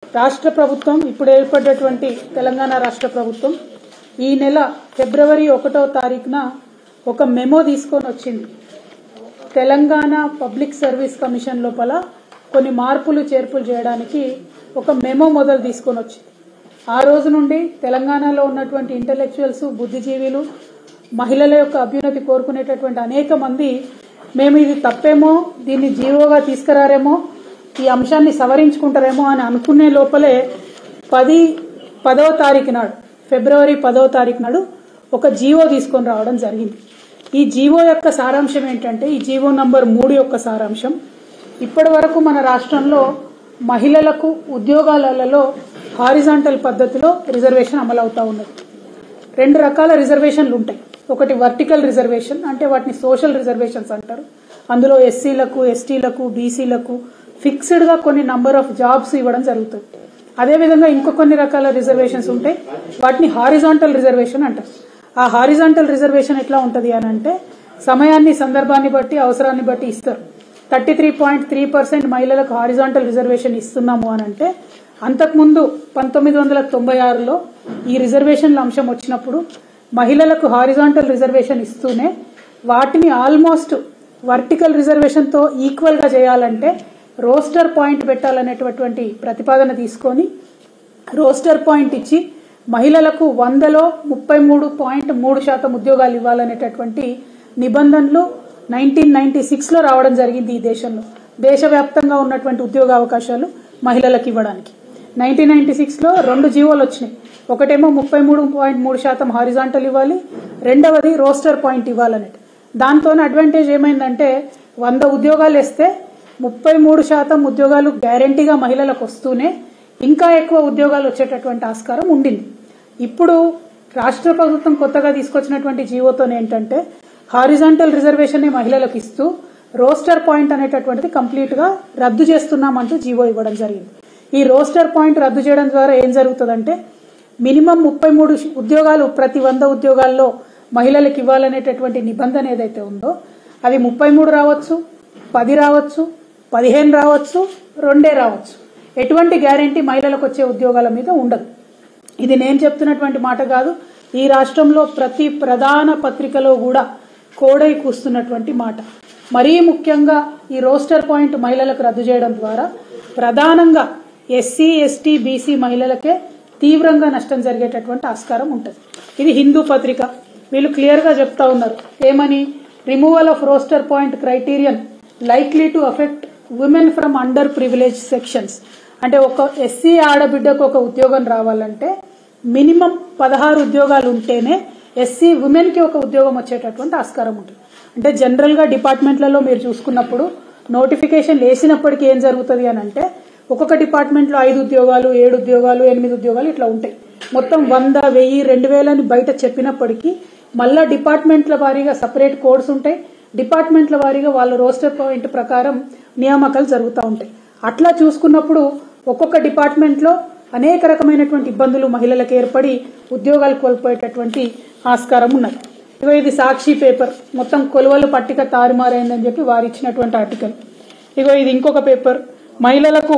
రాష్ట్ర ప్రభుత్వం ఇప్పుడు ఏర్పడ్డటువంటి తెలంగాణ రాష్ట్ర ప్రభుత్వం ఈ నెల ఫిబ్రవరి ఒకటో తారీఖున ఒక మెమో తీసుకొని వచ్చింది తెలంగాణ పబ్లిక్ సర్వీస్ కమిషన్ లోపల కొన్ని మార్పులు చేర్పులు చేయడానికి ఒక మెమో మొదలు తీసుకొని వచ్చింది ఆ రోజు నుండి తెలంగాణలో ఉన్నటువంటి ఇంటలెక్చువల్స్ బుద్ధిజీవులు మహిళల యొక్క అభ్యున్నతి కోరుకునేటటువంటి అనేక మంది మేము ఇది తప్పేమో దీన్ని జీవోగా తీసుకురారేమో ఈ అంశాన్ని సవరించుకుంటారేమో అని అనుకునే లోపలే పది పదవ తారీఖు నాడు ఫిబ్రవరి పదవ తారీఖు నాడు ఒక జీవో తీసుకొని రావడం జరిగింది ఈ జీవో యొక్క సారాంశం ఏంటంటే ఈ జీవో నంబర్ మూడు యొక్క సారాంశం ఇప్పటి వరకు మన రాష్ట్రంలో మహిళలకు ఉద్యోగాలలో హారిజాంటల్ పద్ధతిలో రిజర్వేషన్ అమలవుతా ఉన్నది రెండు రకాల రిజర్వేషన్లు ఉంటాయి ఒకటి వర్టికల్ రిజర్వేషన్ అంటే వాటిని సోషల్ రిజర్వేషన్స్ అంటారు అందులో ఎస్సీలకు ఎస్టీలకు బీసీలకు ఫిక్స్డ్ గా కొన్ని నంబర్ ఆఫ్ జాబ్స్ ఇవ్వడం జరుగుతుంది అదేవిధంగా ఇంకో కొన్ని రకాల రిజర్వేషన్స్ ఉంటాయి వాటిని హారిజాంటల్ రిజర్వేషన్ అంటారు ఆ హారిజాంటల్ రిజర్వేషన్ ఎట్లా ఉంటది అని అంటే సమయాన్ని సందర్భాన్ని బట్టి అవసరాన్ని బట్టి ఇస్తారు thirty three point three percent మహిళలకు హారిజాంటల్ రిజర్వేషన్ ఇస్తున్నాము అని అంటే అంతకుముందు పంతొమ్మిది వందల తొంభై ఆరులో ఈ రిజర్వేషన్ల అంశం వచ్చినప్పుడు మహిళలకు హారిజాంటల్ రిజర్వేషన్ ఇస్తూనే వాటిని ఆల్మోస్ట్ వర్టికల్ రిజర్వేషన్తో ఈక్వల్గా చేయాలంటే రోస్టర్ పాయింట్ పెట్టాలనేటటువంటి ప్రతిపాదన తీసుకొని రోస్టర్ పాయింట్ ఇచ్చి మహిళలకు వందలో ముప్పై మూడు పాయింట్ మూడు శాతం ఉద్యోగాలు ఇవ్వాలనేటటువంటి నిబంధనలు నైన్టీన్ నైన్టీ సిక్స్లో రావడం జరిగింది ఈ దేశంలో దేశవ్యాప్తంగా ఉన్నటువంటి ఉద్యోగ అవకాశాలు మహిళలకు ఇవ్వడానికి నైన్టీన్ నైన్టీ సిక్స్లో రెండు జీవోలు వచ్చినాయి ఒకటేమో ముప్పై మూడు పాయింట్ మూడు శాతం హారిజాంటల్ ఇవ్వాలి రెండవది రోస్టర్ పాయింట్ ఇవ్వాలనేది దాంతో అడ్వాంటేజ్ ఏమైందంటే వంద ఉద్యోగాలు ఇస్తే ముప్పై మూడు శాతం ఉద్యోగాలు గ్యారంటీగా మహిళలకు వస్తూనే ఇంకా ఎక్కువ ఉద్యోగాలు వచ్చేటటువంటి ఆస్కారం ఉండింది ఇప్పుడు రాష్ట్ర ప్రభుత్వం కొత్తగా తీసుకొచ్చినటువంటి జీవోతో ఏంటంటే హారిజాంటల్ రిజర్వేషన్ మహిళలకు ఇస్తూ రోస్టర్ పాయింట్ అనేటటువంటిది కంప్లీట్ గా రద్దు చేస్తున్నామంటూ జీవో ఇవ్వడం జరిగింది ఈ రోస్టర్ పాయింట్ రద్దు చేయడం ద్వారా ఏం జరుగుతుందంటే మినిమం ముప్పై మూడు ఉద్యోగాలు ప్రతి వంద ఉద్యోగాల్లో మహిళలకు ఇవ్వాలనేటటువంటి నిబంధన ఏదైతే ఉందో అది ముప్పై మూడు రావచ్చు పది రావచ్చు పదిహేను రావచ్చు రెండే రావచ్చు ఎటువంటి గ్యారంటీ మహిళలకు వచ్చే ఉద్యోగాల మీద ఉండదు ఇది నేను చెప్తున్నటువంటి మాట కాదు ఈ రాష్ట్రంలో ప్రతి ప్రధాన పత్రికలో కూడా కోడై కూస్తున్నటువంటి మాట మరీ ముఖ్యంగా ఈ రోస్టర్ పాయింట్ మహిళలకు రద్దు చేయడం ద్వారా ప్రధానంగా ఎస్సీ ఎస్టీ బీసీ మహిళలకే తీవ్రంగా నష్టం జరిగేటటువంటి ఆస్కారం ఉంటుంది ఇది హిందూ పత్రిక వీళ్ళు క్లియర్ గా చెప్తా ఉన్నారు ఏమని removal of roster point criterion likely to affect women from under privilege sections అంటే ఒక ఎస్సీ ఆడబిడ్డకు ఒక ఉద్యోగం రావాలంటే మినిమం పదహారు ఉద్యోగాలు ఉంటేనే ఎస్సీ ఉమెన్ కి ఒక ఉద్యోగం వచ్చేటటువంటి ఆస్కారం ఉంటుంది అంటే జనరల్ గా డిపార్ట్మెంట్లలో మీరు చూసుకున్నప్పుడు నోటిఫికేషన్ వేసినప్పటికీ ఏం జరుగుతుంది అని అంటే ఒక్కొక్క డిపార్ట్మెంట్లో ఐదు ఉద్యోగాలు ఏడు ఉద్యోగాలు ఎనిమిది ఉద్యోగాలు ఇట్లా ఉంటాయి మొత్తం వంద వెయ్యి రెండు వేలని బయట చెప్పినప్పటికీ మళ్ళా డిపార్ట్మెంట్ల వారీగా సపరేట్ కోడ్స్ ఉంటాయి డిపార్ట్మెంట్ల వారీగా వాళ్ళ రోస్టర్ పాయింట్ ప్రకారం నియామకాలు జరుగుతూ ఉంటాయి అట్లా చూసుకున్నప్పుడు ఒక్కొక్క డిపార్ట్మెంట్లో అనేక రకమైనటువంటి ఇబ్బందులు మహిళలకు ఏర్పడి ఉద్యోగాలు కోల్పోయేటటువంటి ఆస్కారం ఉన్నది ఇగో ఇది సాక్షి పేపర్ మొత్తం కొలువలు పట్టిక తారుమారైందని చెప్పి వారు ఇచ్చినటువంటి ఆర్టికల్ ఇగో ఇది ఇంకొక పేపర్ మహిళలకు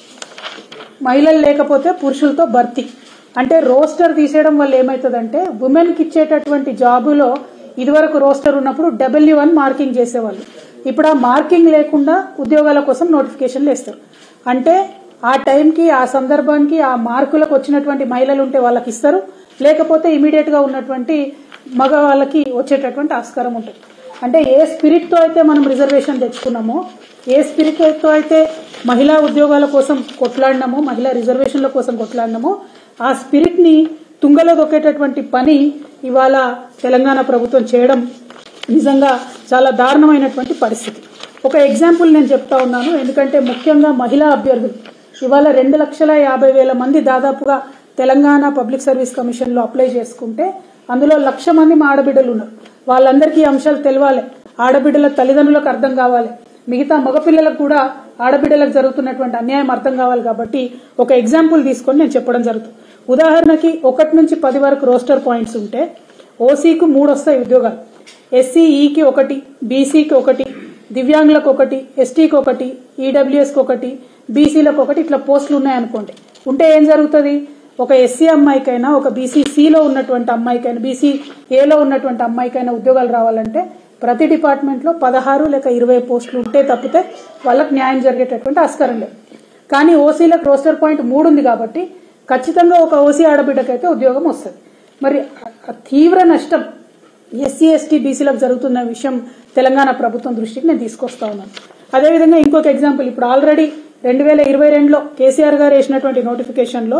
మహిళలు లేకపోతే పురుషులతో భర్తీ అంటే రోస్టర్ తీసేయడం వల్ల ఏమవుతుందంటే ఉమెన్కి ఇచ్చేటటువంటి జాబులో ఇదివరకు రోస్టర్ ఉన్నప్పుడు డబ్ల్యూ వన్ మార్కింగ్ చేసేవాళ్ళు ఇప్పుడు ఆ మార్కింగ్ లేకుండా ఉద్యోగాల కోసం నోటిఫికేషన్లు వేస్తారు అంటే ఆ టైంకి ఆ సందర్భానికి ఆ మార్కులకు వచ్చినటువంటి మహిళలు ఉంటే వాళ్ళకి ఇస్తారు లేకపోతే ఇమీడియట్ గా ఉన్నటువంటి మగవాళ్ళకి వచ్చేటటువంటి ఆస్కారం ఉంటుంది అంటే ఏ స్పిరిట్ తో అయితే మనం రిజర్వేషన్ తెచ్చుకున్నామో ఏ స్పిరిట్ తో అయితే మహిళా ఉద్యోగాల కోసం కొట్లాడినామో మహిళా రిజర్వేషన్ల కోసం కొట్లాడినామో ఆ స్పిరిట్ ని తుంగలో దొక్కేటటువంటి పని ఇవాళ తెలంగాణ ప్రభుత్వం చేయడం నిజంగా చాలా దారుణమైనటువంటి పరిస్థితి ఒక ఎగ్జాంపుల్ నేను చెప్తా ఉన్నాను ఎందుకంటే ముఖ్యంగా మహిళా అభ్యర్థులు ఇవాళ రెండు లక్షల యాభై వేల మంది దాదాపుగా తెలంగాణ పబ్లిక్ సర్వీస్ కమిషన్ లో అప్లై చేసుకుంటే అందులో లక్ష మంది మా ఆడబిడ్డలు ఉన్నారు వాళ్ళందరికీ ఈ అంశాలు తెలవాలి ఆడబిడ్డల తల్లిదండ్రులకు అర్థం కావాలి మిగతా మగపిల్లలకు కూడా ఆడబిడ్డలకు జరుగుతున్నటువంటి అన్యాయం అర్థం కావాలి కాబట్టి ఒక ఎగ్జాంపుల్ తీసుకొని నేను చెప్పడం జరుగుతుంది ఉదాహరణకి ఒకటి నుంచి పది వరకు రోస్టర్ పాయింట్స్ ఉంటే ఓసీకి మూడు వస్తాయి ఉద్యోగాలు ఎస్సీఈకి ఒకటి బీసీకి ఒకటి దివ్యాంగులకు ఒకటి ఎస్టీకి ఒకటి ఈడబ్ల్యూఎస్కి ఒకటి బీసీలకు ఒకటి ఇట్లా పోస్టులు ఉన్నాయనుకోండి ఉంటే ఏం జరుగుతుంది ఒక ఎస్సీ అమ్మాయికైనా ఒక బీసీసీలో ఉన్నటువంటి అమ్మాయికైనా బీసీ ఏలో ఉన్నటువంటి అమ్మాయికైనా ఉద్యోగాలు రావాలంటే ప్రతి డిపార్ట్మెంట్లో పదహారు లేక ఇరవై పోస్టులు ఉంటే తప్పితే వాళ్ళకి న్యాయం జరిగేటటువంటి ఆస్కారం లేదు కానీ ఓసీలకు రోస్టర్ పాయింట్ మూడు ఉంది కాబట్టి ఖచ్చితంగా ఒక ఓసీ ఆడబిడ్డకైతే ఉద్యోగం వస్తుంది మరి ఆ తీవ్ర నష్టం ఎస్సీ ఎస్టీ బీసీలకు జరుగుతున్న విషయం తెలంగాణ ప్రభుత్వం దృష్టికి నేను తీసుకొస్తా ఉన్నాను అదేవిధంగా ఇంకొక ఎగ్జాంపుల్ ఇప్పుడు ఆల్రెడీ రెండు వేల ఇరవై రెండులో కేసీఆర్ గారు వేసినటువంటి నోటిఫికేషన్లో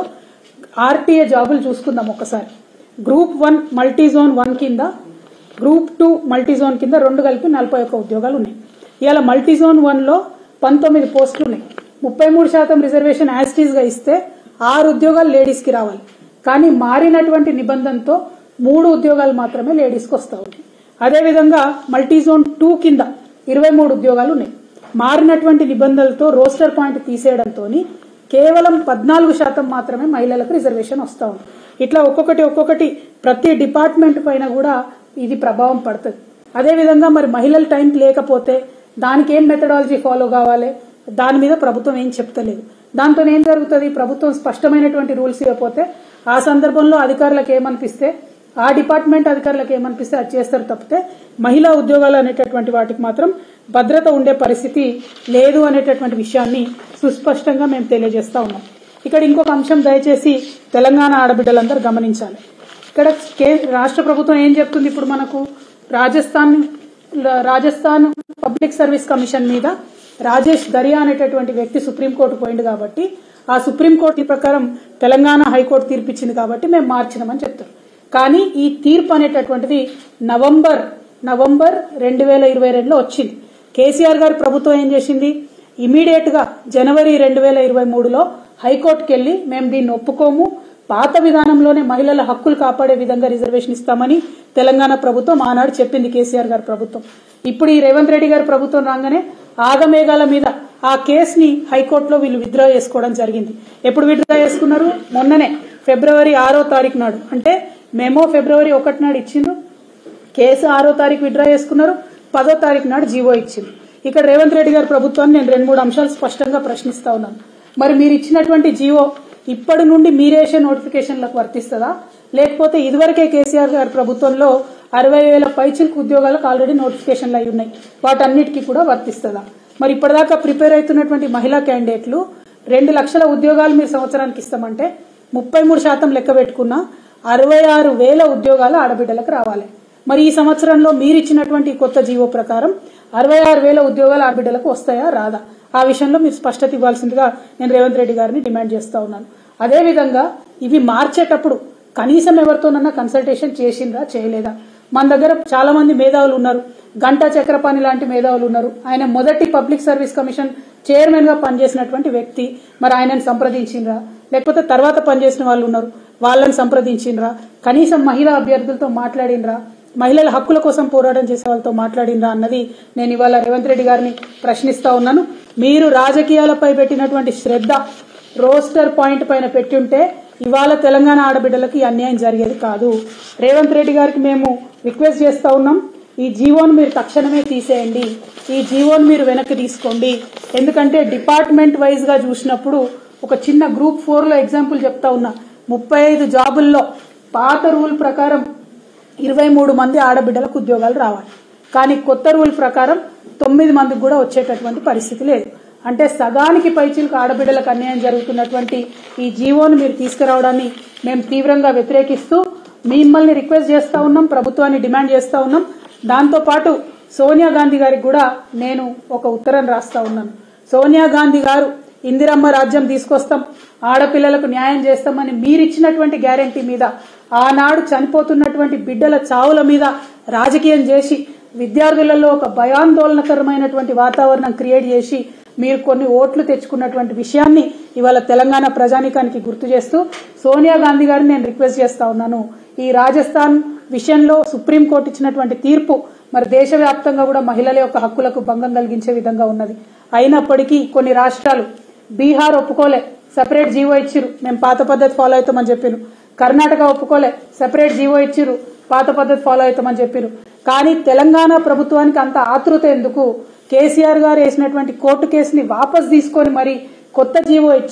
ఆర్టీఏ జాబులు చూసుకుందాం ఒకసారి group one multi zone one కింద గ్రూప్ టూ మల్టీ జోన్ కింద రెండు కలిపి నలభై ఒక్క ఉద్యోగాలు ఉన్నాయి ఇవాళ మల్టీ జోన్ వన్లో పంతొమ్మిది పోస్టులు ఉన్నాయి ముప్పై మూడు శాతం రిజర్వేషన్ యాస్టీస్గా ఇస్తే ఆరు ఉద్యోగాలు లేడీస్కి రావాలి కానీ మారినటువంటి నిబంధనతో మూడు ఉద్యోగాలు మాత్రమే లేడీస్కి వస్తా ఉన్నాయి అదేవిధంగా మల్టీ జోన్ టూ కింద ఇరవై మూడు ఉద్యోగాలు ఉన్నాయి మారినటువంటి నిబంధనలతో రోస్టర్ పాయింట్ తీసేయడంతో కేవలం పద్నాలుగు శాతం మాత్రమే మహిళలకు రిజర్వేషన్ వస్తూ ఉంది ఇట్లా ఒక్కొక్కటి ఒక్కొక్కటి ప్రతి డిపార్ట్మెంట్ పైన కూడా ఇది ప్రభావం పడుతుంది అదేవిధంగా మరి మహిళల టైం లేకపోతే దానికి ఏం మెథడాలజీ ఫాలో కావాలి దాని మీద ప్రభుత్వం ఏం చెప్తలేదు దాంతో ఏం జరుగుతుంది ప్రభుత్వం స్పష్టమైనటువంటి రూల్స్ ఇవ్వకపోతే ఆ సందర్భంలో అధికారులకు ఏమనిపిస్తే ఆ డిపార్ట్మెంట్ అధికారులకు ఏమనిపిస్తే అది చేస్తారు తప్పితే మహిళా ఉద్యోగాలు అనేటటువంటి వాటికి మాత్రం భద్రత ఉండే పరిస్థితి లేదు అనేటటువంటి విషయాన్ని సుస్పష్టంగా మేము తెలియజేస్తా ఉన్నాం ఇక్కడ ఇంకొక అంశం దయచేసి తెలంగాణ ఆడబిడ్డలందరూ గమనించాలి ఇక్కడ కే రాష్ట్ర ప్రభుత్వం ఏం చెప్తుంది ఇప్పుడు మనకు Rajasthan Rajasthan public service commission మీద రాజేష్ దరియా అనేటటువంటి వ్యక్తి సుప్రీంకోర్టు పోయింది కాబట్టి ఆ సుప్రీంకోర్టు ప్రకారం తెలంగాణ హైకోర్టు తీర్పిచ్చింది కాబట్టి మేము మార్చినామని చెప్తారు కానీ ఈ తీర్పు అనేటటువంటిది నవంబర్ నవంబర్ రెండు వేల ఇరవై రెండులో వచ్చింది కేసీఆర్ గారి ప్రభుత్వం ఏం చేసింది ఇమీడియట్ గా జనవరి రెండు వేల ఇరవై మూడులో హైకోర్టుకి వెళ్లి మేము దీన్ని ఒప్పుకోము పాత విధానంలోనే మహిళల హక్కులు కాపాడే విధంగా రిజర్వేషన్ ఇస్తామని తెలంగాణ ప్రభుత్వం ఆనాడు చెప్పింది కేసీఆర్ గారి ప్రభుత్వం ఇప్పుడు ఈ రేవంత్ రెడ్డి గారి ప్రభుత్వం రాగానే ఆగమేఘాల మీద ఆ కేసుని హైకోర్టులో వీళ్ళు విత్డ్రా చేసుకోవడం జరిగింది ఎప్పుడు విత్డ్రా చేసుకున్నారు మొన్ననే ఫిబ్రవరి ఆరో తారీఖు నాడు అంటే మేమో ఫిబ్రవరి ఒకటి నాడు ఇచ్చిండ్రు కేసు ఆరో తారీఖు విత్డ్రా చేసుకున్నారు పదో తారీఖు నాడు జీవో ఇచ్చింది ఇక్కడ రేవంత్ రెడ్డి గారి ప్రభుత్వాన్ని నేను రెండు మూడు అంశాలు స్పష్టంగా ప్రశ్నిస్తా ఉన్నాను మరి మీరు ఇచ్చినటువంటి జీవో ఇప్పటి నుండి మీరేసే నోటిఫికేషన్లకు వర్తిస్తుందా లేకపోతే ఇదివరకే కేసీఆర్ గారి ప్రభుత్వంలో అరవై వేల పైచిల్క్ ఉద్యోగాలకు ఆల్రెడీ నోటిఫికేషన్లు అయి ఉన్నాయి వాటన్నిటికీ కూడా వర్తిస్తుందా మరి ఇప్పటిదాకా ప్రిపేర్ అవుతున్నటువంటి మహిళా క్యాండిడేట్లు రెండు లక్షల ఉద్యోగాలు మీరు సంవత్సరానికి ఇస్తామంటే ముప్పై మూడు శాతం లెక్క పెట్టుకున్న అరవై ఆరు వేల ఉద్యోగాలు ఆడబిడ్డలకు రావాలి మరి ఈ సంవత్సరంలో మీరు ఇచ్చినటువంటి కొత్త జీవో ప్రకారం అరవై ఆరు వేల ఉద్యోగాలు ఆడబిడ్డలకు వస్తాయా రాదా ఆ విషయంలో మీరు స్పష్టత ఇవ్వాల్సిందిగా నేను రేవంత్ రెడ్డి గారిని డిమాండ్ చేస్తా ఉన్నాను అదేవిధంగా ఇవి మార్చేటప్పుడు కనీసం ఎవరితోనన్నా కన్సల్టేషన్ చేసిండ్రా చేయలేదా మన దగ్గర చాలా మంది మేధావులు ఉన్నారు గంటా చక్రపాణి లాంటి మేధావులు ఉన్నారు ఆయన మొదటి పబ్లిక్ సర్వీస్ కమిషన్ చైర్మన్ గా పనిచేసినటువంటి వ్యక్తి మరి ఆయనను సంప్రదించిండ్రా లేకపోతే తర్వాత పనిచేసిన వాళ్ళు ఉన్నారు వాళ్ళని సంప్రదించిండ్రా కనీసం మహిళా అభ్యర్థులతో మాట్లాడిండ్రా మహిళల హక్కుల కోసం పోరాటం చేసే వాళ్ళతో మాట్లాడిండ్రా అన్నది నేను ఇవాళ రేవంత్ రెడ్డి గారిని ప్రశ్నిస్తా ఉన్నాను మీరు రాజకీయాలపై పెట్టినటువంటి శ్రద్ధ రోస్టర్ పాయింట్ పైన పెట్టి ఉంటే ఇవాళ తెలంగాణ ఆడబిడ్డలకు ఈ అన్యాయం జరిగేది కాదు రేవంత్ రెడ్డి గారికి మేము రిక్వెస్ట్ చేస్తా ఉన్నాం ఈ జీవోను మీరు తక్షణమే తీసేయండి ఈ జీవోను మీరు వెనక్కి తీసుకోండి ఎందుకంటే డిపార్ట్మెంట్ వైజ్ గా చూసినప్పుడు ఒక చిన్న గ్రూప్ ఫోర్ లో ఎగ్జాంపుల్ చెప్తా ఉన్నా ముప్పై ఐదు జాబుల్లో పాత రూల్ ప్రకారం ఇరవై మూడు మంది ఆడబిడ్డలకు ఉద్యోగాలు రావాలి కానీ కొత్త రూల్ ప్రకారం తొమ్మిది మందికి కూడా వచ్చేటటువంటి పరిస్థితి లేదు అంటే సగానికి పైచిలకు ఆడబిడ్డలకు అన్యాయం జరుగుతున్నటువంటి ఈ జీవోను మీరు తీసుకురావడాన్ని మేము తీవ్రంగా వ్యతిరేకిస్తూ మిమ్మల్ని రిక్వెస్ట్ చేస్తా ఉన్నాం ప్రభుత్వాన్ని డిమాండ్ చేస్తా ఉన్నాం దాంతో పాటు సోనియా గాంధీ గారికి కూడా నేను ఒక ఉత్తరం రాస్తా ఉన్నాను సోనియా గాంధీ గారు ఇందిరమ్మ రాజ్యం తీసుకొస్తాం ఆడపిల్లలకు న్యాయం చేస్తామని మీరిచ్చినటువంటి గ్యారంటీ మీద ఆనాడు చనిపోతున్నటువంటి బిడ్డల చావుల మీద రాజకీయం చేసి విద్యార్థులలో ఒక భయాందోళనకరమైనటువంటి వాతావరణం క్రియేట్ చేసి మీరు కొన్ని ఓట్లు తెచ్చుకున్నటువంటి విషయాన్ని ఇవాళ తెలంగాణ ప్రజానికానికి గుర్తు చేస్తూ సోనియా గాంధీ గారిని నేను రిక్వెస్ట్ చేస్తా ఉన్నాను ఈ రాజస్థాన్ విషయంలో సుప్రీంకోర్టు ఇచ్చినటువంటి తీర్పు మరి దేశవ్యాప్తంగా కూడా మహిళల యొక్క హక్కులకు భంగం కలిగించే విధంగా ఉన్నది అయినప్పటికీ కొన్ని రాష్ట్రాలు బీహార్ ఒప్పుకోలే సెపరేట్ జీవో ఇచ్చిరు మేము పాత పద్ధతి ఫాలో అవుతామని చెప్పారు కర్ణాటక ఒప్పుకోలే సెపరేట్ జీవో ఇచ్చిరు పాత పద్ధతి ఫాలో అవుతామని చెప్పారు కానీ తెలంగాణ ప్రభుత్వానికి అంత ఆతృత ఎందుకు కేసీఆర్ గారు వేసినటువంటి కోర్టు కేసుని వాపస్ తీసుకొని మరి కొత్త జీవో ఇచ్చి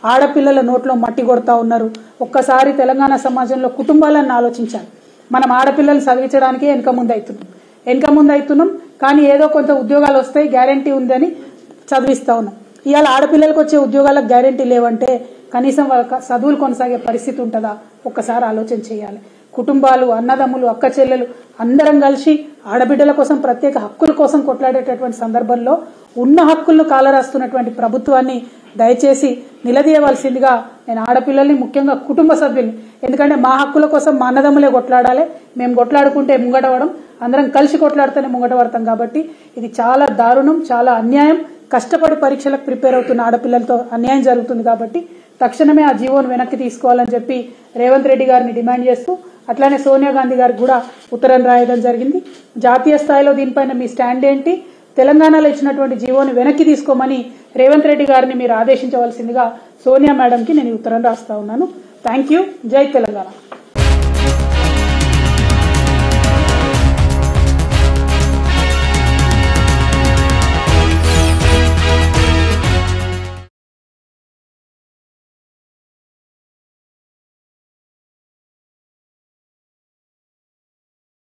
ఆడపిల్లల నోట్లో మట్టి కొడతా ఉన్నారు ఒక్కసారి తెలంగాణ సమాజంలో కుటుంబాలను ఆలోచించాలి మనం ఆడపిల్లలు చదివించడానికే వెనక ముందు అవుతున్నాం వెనక ముందు అవుతున్నాం కానీ ఏదో కొంత ఉద్యోగాలు వస్తాయి గ్యారంటీ ఉందని చదివిస్తా ఉన్నాం ఇవాళ ఆడపిల్లలకు వచ్చే ఉద్యోగాలకు గ్యారంటీ లేవంటే కనీసం వాళ్ళ చదువులు కొనసాగే పరిస్థితి ఉంటుందా ఒక్కసారి ఆలోచన చేయాలి కుటుంబాలు అన్నదమ్ములు అక్క చెల్లెలు అందరం కలిసి ఆడబిడ్డల కోసం ప్రత్యేక హక్కుల కోసం కొట్లాడేటటువంటి సందర్భంలో ఉన్న హక్కులను కాలరాస్తున్నటువంటి ప్రభుత్వాన్ని దయచేసి నిలదీయవలసిందిగా నేను ఆడపిల్లల్ని ముఖ్యంగా కుటుంబ సభ్యుల్ని ఎందుకంటే మా హక్కుల కోసం మా అన్నదమ్ములే కొట్లాడాలి మేము కొట్లాడుకుంటే ముంగటవడం అందరం కలిసి కొట్లాడితేనే ముంగటపడతాం కాబట్టి ఇది చాలా దారుణం చాలా అన్యాయం కష్టపడి పరీక్షలకు ప్రిపేర్ అవుతున్న ఆడపిల్లలతో అన్యాయం జరుగుతుంది కాబట్టి తక్షణమే ఆ జీవోను వెనక్కి తీసుకోవాలని చెప్పి రేవంత్ రెడ్డి గారిని డిమాండ్ చేస్తూ అట్లానే సోనియా గాంధీ గారికి కూడా ఉత్తరం రాయడం జరిగింది జాతీయ స్థాయిలో దీనిపైన మీ స్టాండ్ ఏంటి తెలంగాణలో ఇచ్చినటువంటి జీవోని వెనక్కి తీసుకోమని రేవంత్ రెడ్డి గారిని మీరు ఆదేశించవలసిందిగా సోనియా మేడంకి నేను ఈ ఉత్తరం రాస్తా ఉన్నాను థ్యాంక్ యూ జై తెలంగాణ